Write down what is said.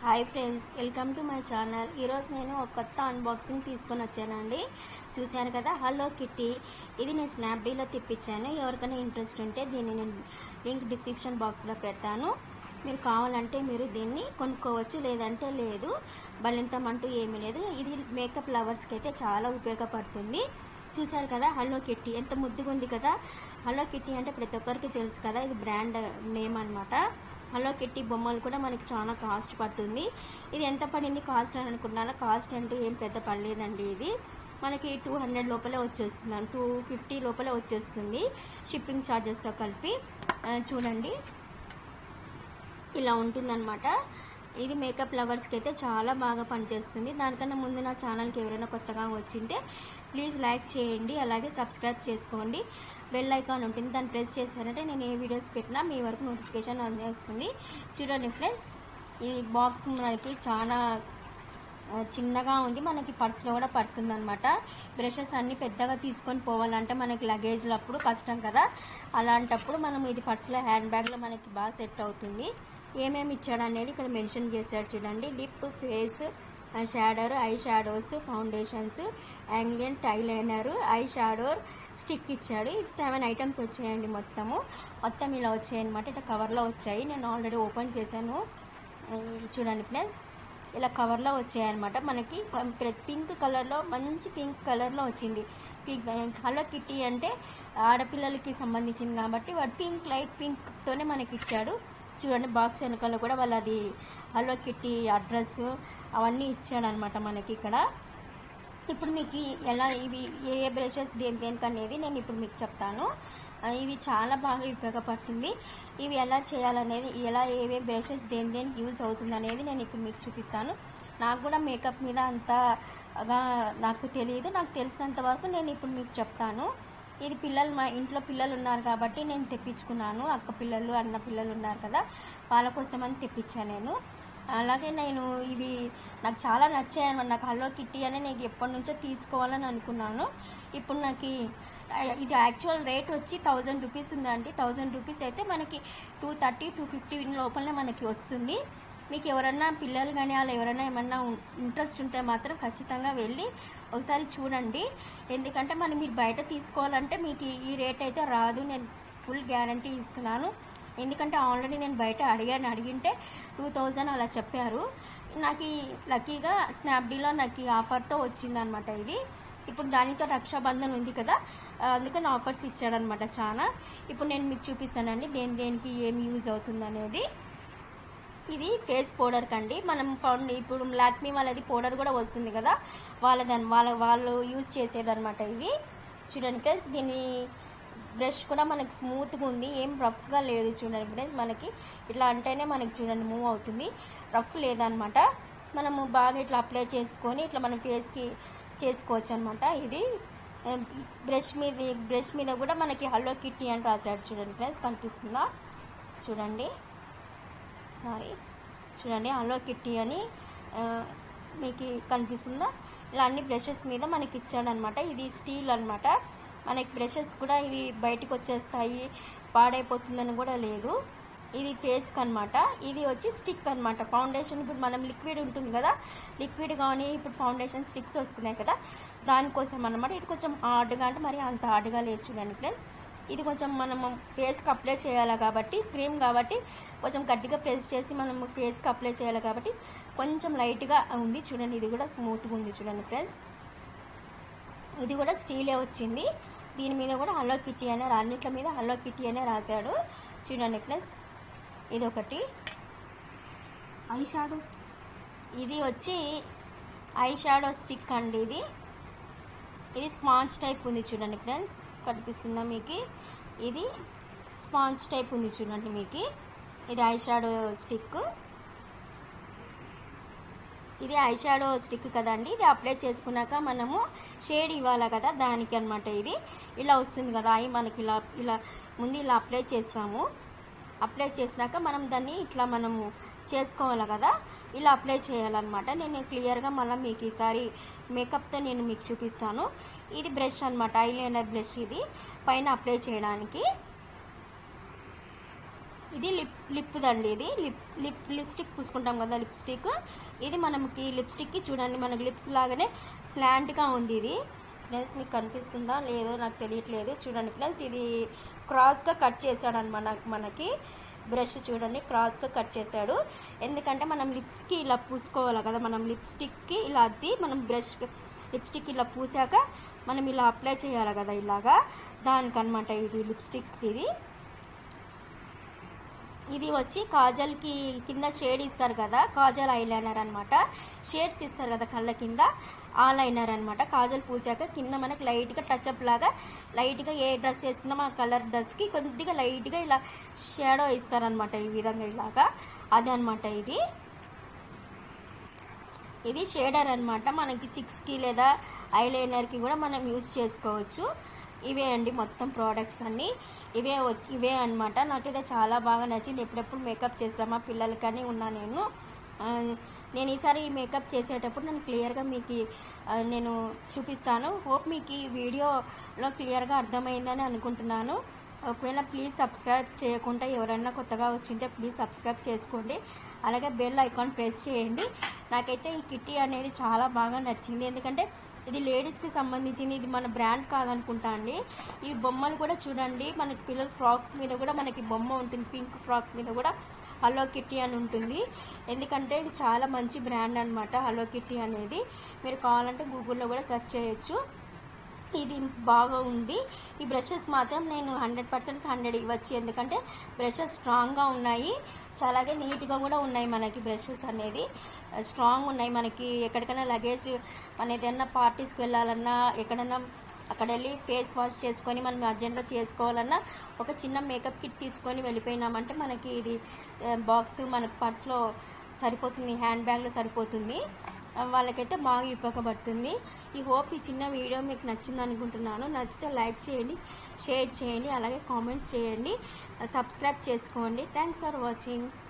hi friends welcome to my channel ఈరోజు నేను ఒక కొత్త అన్బాక్సింగ్ తీసుకొని వచ్చానండి చూశాను కదా హలో కిట్టి ఇది నేను స్నాప్డీలో తెప్పించాను ఎవరికైనా ఇంట్రెస్ట్ ఉంటే దీన్ని నేను లింక్ డిస్క్రిప్షన్ బాక్స్లో పెడతాను మీరు కావాలంటే మీరు దీన్ని కొనుక్కోవచ్చు లేదంటే లేదు బలింతం అంటూ ఏమీ లేదు ఇది మేకప్ లవర్స్కి అయితే చాలా ఉపయోగపడుతుంది చూశారు కదా హలో కిట్టి ఎంత ముద్దుగా ఉంది కదా హలో కిట్టి అంటే ప్రతి ఒక్కరికి తెలుసు కదా ఇది బ్రాండ్ నేమ్ అన్నమాట హలో కిట్టి బొమ్మలు కూడా మనకి చాలా కాస్ట్ పడుతుంది ఇది ఎంత పడింది కాస్ట్ అని అనుకున్నారా కాస్ట్ అంటూ ఏం పెద్ద పడలేదండి ఇది మనకి టూ హండ్రెడ్ లోపలే వచ్చేస్తుంది టూ ఫిఫ్టీ లోపలే వచ్చేస్తుంది షిప్పింగ్ ఛార్జెస్తో కలిపి ఆ, చూడండి ఇలా ఉంటుందన్నమాట ఇది మేకప్ లవర్స్కి అయితే చాలా బాగా పనిచేస్తుంది దానికన్నా ముందు నా ఛానల్కి ఎవరైనా కొత్తగా వచ్చింటే ప్లీజ్ లైక్ చేయండి అలాగే సబ్స్క్రైబ్ చేసుకోండి బెల్ ఐకాన్ ఉంటుంది దాన్ని ప్రెస్ చేశారంటే నేను ఏ వీడియోస్ పెట్టినా మీ వరకు నోటిఫికేషన్ అందేస్తుంది చూడండి ఫ్రెండ్స్ ఈ బాక్స్ మనకి చాలా ఆ, చిన్నగా ఉంది మనకి పర్సులో కూడా పడుతుంది అనమాట బ్రషెస్ అన్ని పెద్దగా తీసుకొని పోవాలంటే మనకి లగేజ్లో అప్పుడు కష్టం కదా అలాంటప్పుడు మనం ఇది పర్సులో హ్యాండ్ బ్యాగ్లో మనకి బాగా సెట్ అవుతుంది ఏమేమి ఇచ్చాడు అనేది ఇక్కడ మెన్షన్ చేశాడు చూడండి lip face shadow eye shadows foundations యాంగెంట్ eye liner eye shadow stick ఇచ్చాడు ఇది సెవెన్ ఐటమ్స్ వచ్చాయండి మొత్తము మొత్తం ఇలా వచ్చాయి అనమాట ఇట్లా కవర్లో వచ్చాయి నేను ఆల్రెడీ ఓపెన్ చేశాను ఆ, చూడండి ఫ్రెండ్స్ ఇలా కవర్లో వచ్చాయన్నమాట మనకి ప- పింక్ కలర్లో మంచి పింక్ కలర్లో వచ్చింది పింక్ హలో కిట్టి అంటే ఆడపిల్లలకి సంబంధించింది కాబట్టి వాడు పింక్ లైట్ పింక్తోనే మనకి ఇచ్చాడు చూడండి బాక్స్ వెనకాల కూడా వాళ్ళది హలో కిట్టి అడ్రస్ అవన్నీ ఇచ్చాడనమాట మనకి ఇక్కడ ఇప్పుడు మీకు ఈ- ఎలా ఇవి ఏ ఏ బ్రషెస్ దేని దేనికి అనేది నేను ఇప్పుడు మీకు చెప్తాను ఆ, ఇవి చాలా బాగా ఉపయోగపడుతుంది ఇవి ఎలా చేయాలనేది ఎలా ఏవే బ్రషెస్ దేని దేనికి యూజ్ అవుతుంది అనేది నేను ఇప్పుడు మీకు చూపిస్తాను నాకు కూడా మేకప్ మీద అంతగా నాకు తెలియదు నాకు తెలిసినంత వరకు నేను ఇప్పుడు మీకు చెప్తాను ఇది పిల్లలు మా ఇంట్లో పిల్లలు ఉన్నారు కాబట్టి నేను తెప్పించుకున్నాను అక్క పిల్లలు అన్న పిల్లలు ఉన్నారు కదా వాళ్ళ కోసమని తెప్పించాను నేను అలాగే నేను ఇవి నాకు చాలా నచ్చాయి అన్నమాట నాకు హలో కిట్టి అని నేను ఎప్పటి నుంచో తీసుకోవాలని అనుకున్నాను ఇప్పుడు నాకు ఈ- ఇది యాక్చువల్ రేట్ వచ్చి థౌజండ్ రూపీస్ ఉందండి థౌజండ్ రూపీస్ అయితే మనకి టూ థర్టీ టూ ఫిఫ్టీ లోపలనే మనకి వస్తుంది మీకు ఎవరన్నా పిల్లలు కానీ అలా ఎవరైనా ఏమన్నా ఇంట్రెస్ట్ ఉంటే మాత్రం ఖచ్చితంగా వెళ్ళి ఒకసారి చూడండి ఎందుకంటే మనం మీరు బయట తీసుకోవాలంటే మీకు ఈ- ఈ రేట్ అయితే రాదు నేను ఫుల్ గ్యారంటీ ఇస్తున్నాను ఎందుకంటే ఆల్రెడీ నేను బయట అడిగాను అడిగింటే టూ థౌజండ్ అలా చెప్పారు నాకు ఈ లక్కీగా స్నాప్డీలో నాకు ఈ ఆఫర్తో వచ్చిందనమాట ఇది ఇప్పుడు దానితో రక్షాబంధన్ ఉంది కదా ఆ, అందుకని ఆఫర్స్ ఇచ్చాడనమాట చాలా ఇప్పుడు నేను మీకు చూపిస్తానండి దేని దేనికి ఏమి యూజ్ అవుతుంది అనేది ఇది ఫేస్ పౌడర్ కండి మనం ఫౌండ్ ఇప్పుడు లాక్మీ వాళ్ళది పౌడర్ కూడా వస్తుంది కదా వాళ్ళదని వాళ్ళ వాళ్ళు యూజ్ చేసేదన్నమాట ఇది చూడండి ఫ్రెండ్స్ దీని బ్రష్ కూడా మనకి స్మూత్గా ఉంది ఏం రఫ్గా లేదు చూడండి ఫ్రెండ్స్ మనకి ఇట్లా అంటేనే మనకి చూడండి మూవ్ అవుతుంది రఫ్ లేదనమాట మనము బాగా ఇట్లా అప్లై చేసుకొని ఇట్లా మన ఫేస్కి చేసుకోవచ్చు అనమాట ఇది బ్రష్ మీద బ్రష్ మీద కూడా మనకి హలో కిట్టి అని రాశాడు చూడండి ఫ్రెండ్స్ కనిపిస్తుందా చూడండి సారీ చూడండి హలో కిట్టి అని ఆ, మీకు కనిపిస్తుందా ఇలా అన్ని బ్రషెస్ మీద మనకి ఇచ్చాడనమాట ఇది స్టీల్ అన్నమాట మనకి బ్రషెస్ కూడా ఇవి బయటకు వచ్చేస్తాయి పాడైపోతుందని కూడా లేదు ఇది ఫేస్కి అనమాట ఇది వచ్చి స్టిక్ అనమాట ఫౌండేషన్ ఇప్పుడు మనం లిక్విడ్ ఉంటుంది కదా లిక్విడ్ కానీ ఇప్పుడు ఫౌండేషన్ స్టిక్స్ వస్తున్నాయి కదా దానికోసం అనమాట ఇది కొంచెం హార్డ్గా అంటే మరి అంత హార్డ్గా లేదు చూడండి ఫ్రెండ్స్ ఇది కొంచెం మనము ఫేస్కి అప్లై చేయాలి కాబట్టి క్రీమ్ కాబట్టి కొంచెం గట్టిగా ప్రెస్ చేసి మనము ఫేస్కి అప్లై చేయాలి కాబట్టి కొంచెం లైట్గా ఉంది చూడండి ఇది కూడా స్మూత్గా ఉంది చూడండి ఫ్రెండ్స్ ఇది కూడా స్టీలే వచ్చింది దీని మీద కూడా హలో కిట్టి అనే రా- అన్నిట్ల మీద హలో కిట్టి అనే రాశాడు చూడండి ఫ్రెండ్స్ ఇది ఒకటి ఐ షాడో ఇది వచ్చి ఐ షాడో స్టిక్ అండి ఇది ఇది స్పాంజ్ టైప్ ఉంది చూడండి ఫ్రెండ్స్ కనిపిస్తుందా మీకు ఇది స్పాంజ్ టైప్ ఉంది చూడండి మీకు ఇది ఐ షాడో స్టిక్ ఇది ఐ షాడో స్టిక్ కదండి ఇది అప్లై చేసుకున్నాక మనము షేడ్ ఇవ్వాలి కదా దానికి అనమాట ఇది ఇలా వస్తుంది కదా అవి మనకి ఇలా ఇలా ముందు ఇలా అప్లై చేస్తాము అప్లై చేసినాక మనం దాన్ని ఇట్లా మనము చేసుకోవాలి కదా ఇలా అప్లై చేయాలన్నమాట నేను క్లియర్గా మళ్ళీ మీకు ఈసారి మేకప్తో నేను మీకు చూపిస్తాను ఇది బ్రష్ అనమాట ఐలైనర్ బ్రష్ ఇది పైన అప్లై చేయడానికి ఇది లిప్ లిప్దండి ఇది లిప్ లిప్ లిప్స్టిక్ పూసుకుంటాం కదా లిప్స్టిక్ ఇది మనకి లిప్స్టిక్కి చూడండి మనకి లిప్స్ లాగానే స్లాంట్గా ఉంది ఇది ఫ్రెండ్స్ మీకు కనిపిస్తుందా లేదో నాకు తెలియట్లేదు చూడండి ఫ్రెండ్స్ ఇది క్రాస్గా కట్ చేశాడు అనమాట మనకి బ్రష్ చూడండి క్రాస్గా కట్ చేశాడు ఎందుకంటే మనం లిప్స్కి ఇలా పూసుకోవాలి కదా మనం లిప్స్టిక్కి ఇలా అద్ది మనం బ్రష్ లిప్స్టిక్ ఇలా పూసాక మనం ఇలా అప్లై చేయాలి కదా ఇలాగా దానికనమాట ఇది లిప్స్టిక్ ఇది ఇది వచ్చి కాజల్కి కింద షేడ్ ఇస్తారు కదా కాజల్ ఐలైనర్ అనమాట షేడ్స్ ఇస్తారు కదా కళ్ళ కింద ఆ లైనర్ అనమాట కాజల్ పూసాక కింద మనకి లైట్గా టచ్అప్ లాగా లైట్గా ఏ డ్రెస్ వేసుకున్నా మన కలర్ డ్రెస్కి కొద్దిగా లైట్గా ఇలా షేడో ఇస్తారనమాట ఈ విధంగా ఇలాగా అదే అనమాట ఇది ఇది షేడర్ అనమాట మనకి చిక్స్కి లేదా ఐలైనర్కి కూడా మనం యూజ్ చేసుకోవచ్చు ఇవే అండి మొత్తం ప్రోడక్ట్స్ అన్నీ ఇవే వచ్చి ఇవే అనమాట నాకైతే చాలా బాగా నచ్చింది ఎప్పుడెప్పుడు మేకప్ చేస్తామా పిల్లలకని ఉన్నా నేను ఆ, నేను ఈసారి ఈ మేకప్ చేసేటప్పుడు నేను క్లియర్గా మీకు ఆ, నేను చూపిస్తాను హోప్ మీకు ఈ వీడియోలో క్లియర్గా అర్థమైందని అనుకుంటున్నాను ఒకవేళ ప్లీజ్ సబ్స్క్రైబ్ చేయకుండా ఎవరైనా కొత్తగా వచ్చింటే ప్లీజ్ సబ్స్క్రైబ్ చేసుకోండి అలాగే బెల్ ఐకాన్ ప్రెస్ చేయండి నాకైతే ఈ కిట్టి అనేది చాలా బాగా నచ్చింది ఎందుకంటే ఇది లేడీస్కి సంబంధించింది ఇది మన బ్రాండ్ కాదనుకుంటా అండి ఈ బొమ్మలు కూడా చూడండి మనకి పిల్లల ఫ్రాక్స్ మీద కూడా మనకి బొమ్మ ఉంటుంది పింక్ ఫ్రాక్ మీద కూడా హలో కిట్టి అని ఉంటుంది ఎందుకంటే ఇది చాలా మంచి బ్రాండ్ అనమాట హలో కిట్టి అనేది మీరు కావాలంటే గూగుల్లో కూడా సెర్చ్ చేయొచ్చు ఇది బాగా ఉంది ఈ బ్రషెస్ మాత్రం నేను హండ్రెడ్ పర్సెంట్ హండ్రెడ్ ఇవ్వచ్చు ఎందుకంటే బ్రషెస్ స్ట్రాంగ్గా ఉన్నాయి చాలాగే నీట్గా కూడా ఉన్నాయి మనకి బ్రషెస్ అనేది స్ట్రాంగ్ ఉన్నాయి మనకి ఎక్కడికైనా లగేజ్ మన ఏదైనా పార్టీస్కి వెళ్ళాలన్నా ఎక్కడైనా అక్కడ వెళ్ళి ఫేస్ వాష్ చేసుకొని మనం అర్జెంట్గా చేసుకోవాలన్నా ఒక చిన్న మేకప్ కిట్ తీసుకొని వెళ్ళిపోయినామంటే మనకి ఇది బాక్స్ మనకి పర్స్లో సరిపోతుంది హ్యాండ్ బ్యాగ్లో సరిపోతుంది ఆ, వాళ్ళకైతే బాగా ఉపయోగపడుతుంది ఈ హోప్ ఈ చిన్న వీడియో మీకు నచ్చింది అనుకుంటున్నాను నచ్చితే లైక్ చేయండి షేర్ చేయండి అలాగే కామెంట్స్ చేయండి సబ్స్క్రైబ్ చేసుకోండి థ్యాంక్స్ ఫర్ వాచింగ్